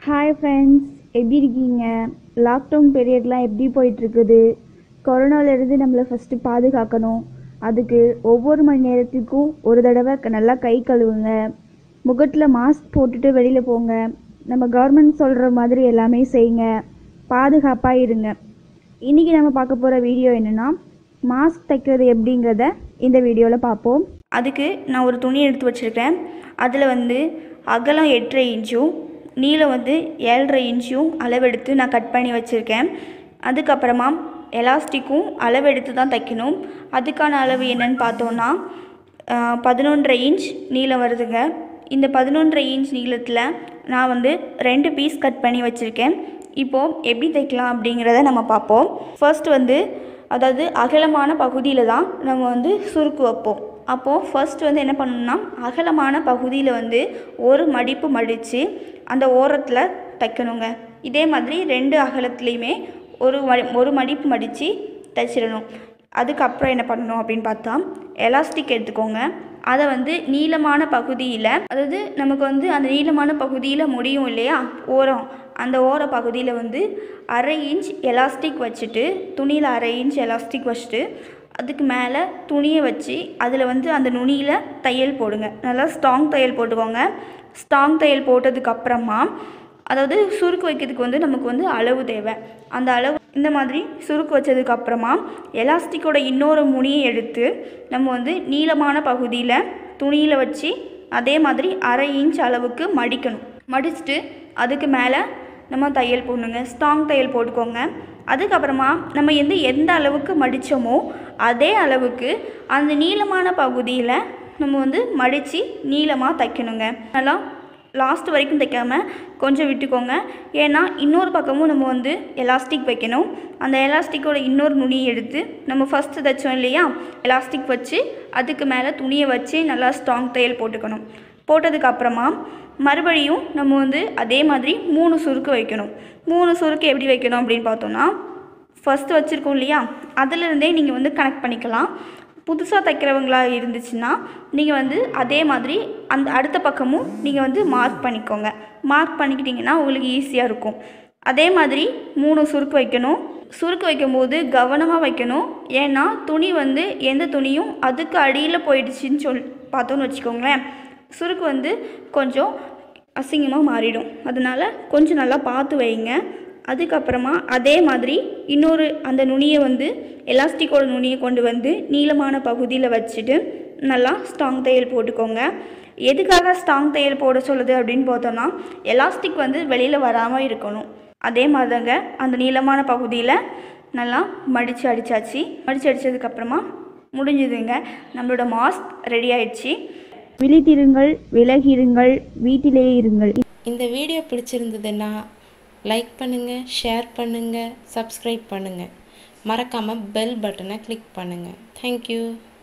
hi friends எப்படி இருக்கீங்க lockdown பீரியட்லாம் எப்படி போயிட்டுருக்குது கொரோனாவிலேருந்து நம்மளை ஃபஸ்ட்டு பாதுகாக்கணும் அதுக்கு ஒவ்வொரு மணி நேரத்துக்கும் ஒரு தடவை க- நல்லா கை கழுவுங்க முகத்தில் மாஸ்க் போட்டுட்டு வெளியில் போங்க நம்ம கவர்மெண்ட் சொல்கிற மாதிரி எல்லாமே செய்யுங்க பாதுகாப்பாக இருங்க இன்றைக்கி நம்ம பார்க்க போகிற வீடியோ என்னென்னா மாஸ்க் தைக்கிறது எப்படிங்கிறத இந்த வீடியோவில் பார்ப்போம் அதுக்கு நான் ஒரு துணி எடுத்து வச்சுருக்கேன் அதில் வந்து அகலம் எட்டரை இன்ச்சும் நீளம் வந்து ஏழரை இன்ச்சும் அளவெடுத்து நான் கட் பண்ணி வச்சுருக்கேன் அதுக்கப்புறமா எலாஸ்டிக்கும் அளவெடுத்து தான் தைக்கணும் அதுக்கான அளவு என்னன்னு பார்த்தோன்னா பதினொன்றரை இன்ச் நீளம் வருதுங்க இந்த பதினொன்றரை இன்ச் நீளத்தில் நான் வந்து ரெண்டு பீஸ் கட் பண்ணி வச்சுருக்கேன் இப்போது எப்படி தைக்கலாம் அப்படிங்கிறத நம்ம பார்ப்போம் ஃபர்ஸ்ட் வந்து அதாவது அகலமான பகுதியில் தான் நம்ம வந்து சுருக்கு வைப்போம் அப்போது ஃபர்ஸ்ட் வந்து என்ன பண்ணணும்னா அகலமான பகுதியில் வந்து ஒரு மடிப்பு மடித்து அந்த ஓரத்தில் தைக்கணுங்க இதே மாதிரி ரெண்டு அகலத்துலேயுமே ஒரு மடி ஒரு மடிப்பு மடித்து தைச்சிடணும் அதுக்கப்புறம் என்ன பண்ணணும் அப்படின்னு பார்த்தா எலாஸ்டிக் எடுத்துக்கோங்க அதை வந்து நீளமான பகுதியில் அதாவது நமக்கு வந்து அந்த நீளமான பகுதியில் முடியும் இல்லையா ஓரம் அந்த ஓர பகுதியில் வந்து அரை இன்ச் எலாஸ்டிக் வச்சுட்டு துணியில் அரை இன்ச் எலாஸ்டிக் வச்சுட்டு அதுக்கு மேலே துணியை வச்சு அதில் வந்து அந்த நுனியில் தையல் போடுங்க நல்லா ஸ்ட்ராங் தையல் போட்டுக்கோங்க ஸ்ட்ராங் தையல் போட்டதுக்கப்புறமா அதாவது சுருக்கு வைக்கிறதுக்கு வந்து நமக்கு வந்து அளவு தேவை அந்த அளவு இந்த மாதிரி சுருக்கு வச்சதுக்கு அப்புறமா எலாஸ்டிக்கோட இன்னொரு முனியை எடுத்து நம்ம வந்து நீளமான பகுதியில் துணியில் வச்சு அதே மாதிரி அரை இன்ச் அளவுக்கு மடிக்கணும் மடிச்சுட்டு அதுக்கு மேலே நம்ம தையல் போடணுங்க ஸ்ட்ராங் தையல் போட்டுக்கோங்க அதுக்கப்புறமா நம்ம எந்த எந்த அளவுக்கு மடித்தோமோ அதே அளவுக்கு அந்த நீளமான பகுதியில் நம்ம வந்து மடித்து நீளமாக தைக்கணுங்க நல்லா லாஸ்ட் வரைக்கும் தைக்காம கொஞ்சம் விட்டுக்கோங்க ஏன்னா இன்னொரு பக்கமும் நம்ம வந்து எலாஸ்டிக் வைக்கணும் அந்த எலாஸ்டிக்கோட இன்னொரு நுனியை எடுத்து நம்ம ஃபஸ்ட்டு தைச்சோம் இல்லையா எலாஸ்டிக் வச்சு அதுக்கு மேலே துணியை வச்சு நல்லா ஸ்ட்ராங் தையல் போட்டுக்கணும் போட்டதுக்கு அப்புறமா மறுபடியும் நம்ம வந்து அதே மாதிரி மூணு சுருக்கு வைக்கணும் மூணு சுருக்கு எப்படி வைக்கணும் அப்படின்னு பார்த்தோம்னா ஃபஸ்ட்டு வச்சுருக்கோம் இல்லையா அதிலிருந்தே நீங்கள் வந்து கனெக்ட் பண்ணிக்கலாம் புதுசாக தைக்கிறவங்களா இருந்துச்சுன்னா நீங்கள் வந்து அதே மாதிரி அந்த அடுத்த பக்கமும் நீங்கள் வந்து மார்க் பண்ணிக்கோங்க மார்க் பண்ணிக்கிட்டிங்கன்னா உங்களுக்கு ஈஸியாக இருக்கும் அதே மாதிரி மூணு சுருக்கு வைக்கணும் சுருக்கு வைக்கும்போது கவனமாக வைக்கணும் ஏன்னா துணி வந்து எந்த துணியும் அதுக்கு அடியில் போயிடுச்சுன்னு சொல் பார்த்தோன்னு வச்சுக்கோங்களேன் சுருக்கு வந்து கொஞ்சம் அசிங்கமாக மாறிடும் அதனால கொஞ்சம் நல்லா பார்த்து வைங்க அதுக்கப்புறமா அதே மாதிரி இன்னொரு அந்த நுனியை வந்து எலாஸ்டிக்கோட நுனியை கொண்டு வந்து நீளமான பகுதியில் வச்சுட்டு நல்லா ஸ்ட்ராங் தையல் போட்டுக்கோங்க எதுக்காக ஸ்ட்ராங் தையல் போட சொல்லுது அப்படின்னு பார்த்தோன்னா எலாஸ்டிக் வந்து வெளியில் வராமல் இருக்கணும் அதே மாதிரி தாங்க அந்த நீளமான பகுதியில் நல்லா மடித்து அடித்தாச்சு மடித்து அடித்ததுக்கப்புறமா முடிஞ்சுதுங்க நம்மளோட மாஸ்க் ரெடி ஆயிடுச்சு விழித்திருங்கள் விலகிருங்கள் வீட்டிலேயே இருங்கள் இந்த வீடியோ பிடிச்சிருந்ததுன்னா லைக் பண்ணுங்கள் ஷேர் பண்ணுங்கள் சப்ஸ்கிரைப் பண்ணுங்கள் மறக்காமல் பெல் பட்டனை கிளிக் பண்ணுங்கள் தேங்க்யூ